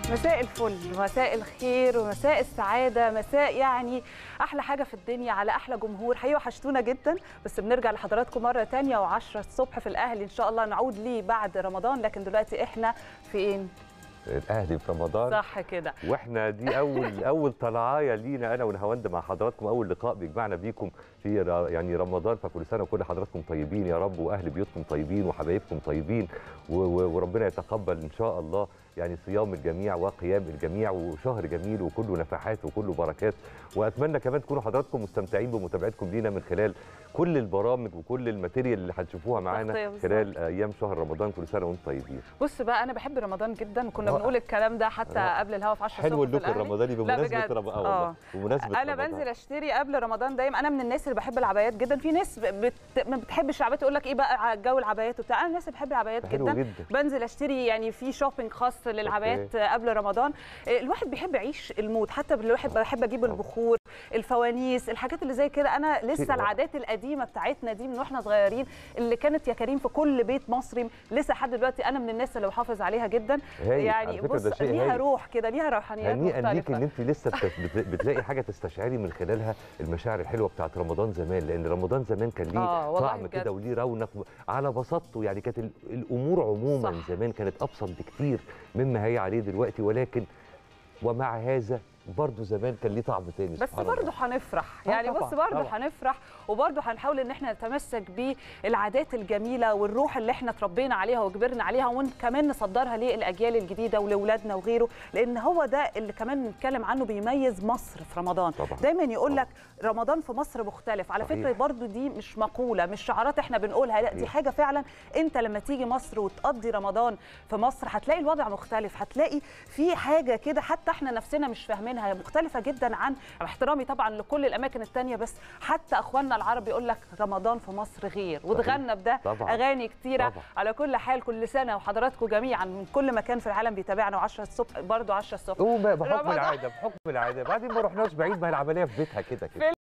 مساء الفل مساء الخير ومساء السعادة مساء يعني أحلى حاجة في الدنيا على أحلى جمهور حقيقة وحشتونا جدا بس بنرجع لحضراتكم مرة تانية و10 الصبح في الأهلي إن شاء الله نعود ليه بعد رمضان لكن دلوقتي إحنا فين؟ الاهلي في رمضان صح كده واحنا دي اول اول طلعايه لينا انا ونهاوند مع حضراتكم اول لقاء بيجمعنا بيكم في ر- يعني رمضان فكل سنه وكل حضراتكم طيبين يا رب واهل بيوتكم طيبين وحبايبكم طيبين و- و- وربنا يتقبل ان شاء الله يعني صيام الجميع وقيام الجميع وشهر جميل وكله نفحات وكله بركات واتمنى كمان تكونوا حضراتكم مستمتعين بمتابعتكم لينا من خلال كل البرامج وكل الماتيريال اللي هتشوفوها تغطية معانا بالظبط. خلال ايام شهر رمضان كل سنه وانتم طيبين بص بقى أنا بحب رمضان جدا وكنا رائع. بنقول الكلام ده حتى رائع. قبل الهوا في 10 حلو الصبح في اللوك الأهلي. الرمضاني لا بمناسبه بجد. رمضان اه آه. والله بمناسبه انا رمضان. بنزل اشتري قبل رمضان دايما انا من الناس اللي بحب العبايات جدا في ناس بت... ما بتحبش العبايات تقول لك ايه بقى جو العبايات وبتاع انا من الناس اللي بحب العبايات حلو جدا جدا بنزل اشتري يعني في شوبينج خاص للعبايات قبل رمضان الواحد بيحب يعيش المود حتى الواحد بحب اجيب طبعا. البخور الفوانيس الحاجات اللي زي كده انا لسه رائع. العادات القديمه بتاعتنا دي من واحنا صغيرين اللي كانت يا كريم في كل بيت مصري لسه لحد دلوقتي انا من الناس اللي بحافظ عليها جدا هايل. يعني على فكرة بص ده شيء ليها هايل. روح كده ليها روحانيات هنيئا ليك مختلفه ان انت لسه بت- بت- بتلاقي حاجه تستشعري من خلالها المشاعر الحلوه بتاعت رمضان زمان لان رمضان زمان كان ليه آه، والله طعم بجد. كده وليه رونق على بساطته يعني كانت ال- الامور عموما صح. زمان كانت ابسط بكتير مما هي عليه دلوقتي ولكن ومع هذا برضه زمان كان ليه طعم تاني بس سبحان برضه الله. هنفرح آه يعني طبعاً، بص برضه طبعاً. هنفرح وبرضه هنحاول ان احنا نتمسك بالعادات الجميله والروح اللي احنا اتربينا عليها وكبرنا عليها وكمان نصدرها للاجيال الجديده ولاولادنا وغيره لان هو ده اللي كمان بنتكلم عنه بيميز مصر في رمضان طبعاً. دايما يقول طبعاً. لك رمضان في مصر مختلف على صحيح. فكره برضه دي مش مقوله مش شعارات احنا بنقولها لا دي صحيح. حاجه فعلا انت لما تيجي مصر وتقضي رمضان في مصر هتلاقي الوضع مختلف هتلاقي في حاجه كده حتى احنا نفسنا مش فاهمينها مختلفه جدا عن احترامي طبعا لكل الاماكن التانية بس حتى اخواننا العرب يقول لك رمضان في مصر غير واتغنى بده طبعاً. اغاني كتيره طبعاً. على كل حال كل سنه وحضراتكم جميعا من كل مكان في العالم بيتابعنا و10 الصبح برضه 10 الصبح وب- بحكم رمضان. العاده بحكم العاده بعدين ما رحناش بعيد ما هي العمليه في بيتها كده كده